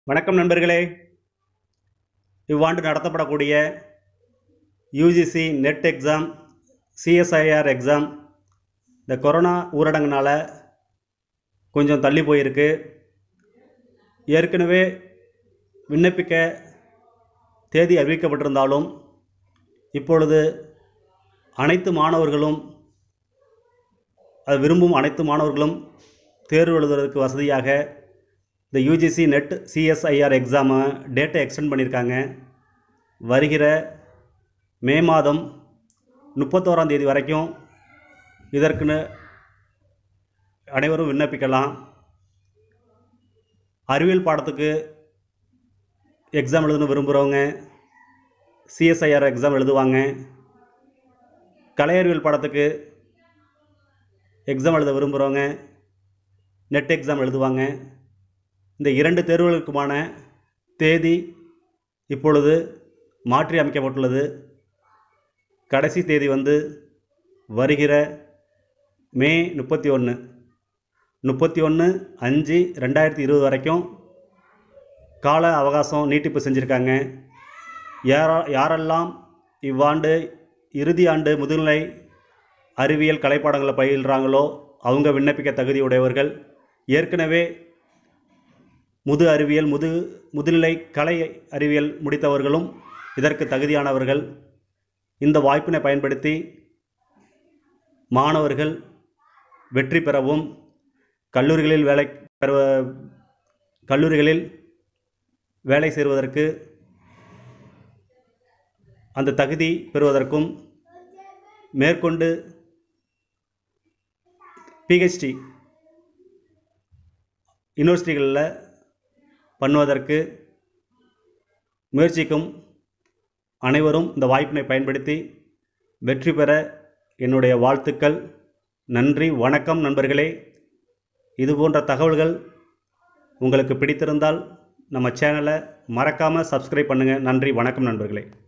வணக்கம் நண்பர்களே இவ்வாண்டு நடத்தப்படக்கூடிய UGC NET exam CSIR exam இந்த கொரோனா ஊரடங்குனால கொஞ்சம் தள்ளி போயிருக்கு ஏற்கனவே விண்ணப்பிக்க தேதி அறிவிக்கப்பட்டிருந்தாலும் இப்பொழுது அனைத்து மாணவர்களும் அது விரும்பும் அனைத்து மாணவர்களும் தேர்வு எழுதுவதற்கு வசதியாக இந்த யூஜிசி நெட் சிஎஸ்ஐஆர் எக்ஸாமை டேட்டை எக்ஸ்டெண்ட் பண்ணியிருக்காங்க வருகிற மே மாதம் முப்பத்தோராம் தேதி வரைக்கும் இதற்குன்னு அனைவரும் விண்ணப்பிக்கலாம் அறிவியல் பாடத்துக்கு எக்ஸாம் எழுதணும் விரும்புகிறவங்க சிஎஸ்ஐஆர் எக்ஸாம் எழுதுவாங்க கலை அறிவியல் பாடத்துக்கு எக்ஸாம் எழுத விரும்புகிறவங்க நெட் எக்ஸாம் எழுதுவாங்க இந்த இரண்டு தேர்வுகளுக்குமான தேதி இப்பொழுது மாற்றி அமைக்கப்பட்டுள்ளது கடைசி தேதி வந்து வருகிற மே முப்பத்தி ஒன்று முப்பத்தி ஒன்று அஞ்சு ரெண்டாயிரத்தி இருபது வரைக்கும் கால அவகாசம் நீட்டிப்பு செஞ்சுருக்காங்க யாரா யாரெல்லாம் இவ்வாண்டு இறுதி ஆண்டு முதுநிலை அறிவியல் கலைப்பாடங்களை பயில்கிறாங்களோ அவங்க விண்ணப்பிக்க தகுதியுடையவர்கள் ஏற்கனவே முது அறிவியல் முது முதுநிலை கலை அறிவியல் முடித்தவர்களும் இதற்கு தகுதியானவர்கள் இந்த வாய்ப்பினை பயன்படுத்தி மாணவர்கள் வெற்றி பெறவும் கல்லூரிகளில் வேலை பெற கல்லூரிகளில் வேலை சேருவதற்கு அந்த தகுதி பெறுவதற்கும் மேற்கொண்டு பிஹெச்டி யூனிவர்சிட்டிகளில் பண்ணுவதற்கு முயற்சிக்கும் அனைவரும் இந்த வாய்ப்பினை பயன்படுத்தி வெற்றி பெற என்னுடைய வாழ்த்துக்கள் நன்றி வணக்கம் நண்பர்களே இது போன்ற தகவல்கள் உங்களுக்கு பிடித்திருந்தால் நம்ம சேனலை மறக்காமல் சப்ஸ்கிரைப் பண்ணுங்கள் நன்றி வணக்கம் நண்பர்களே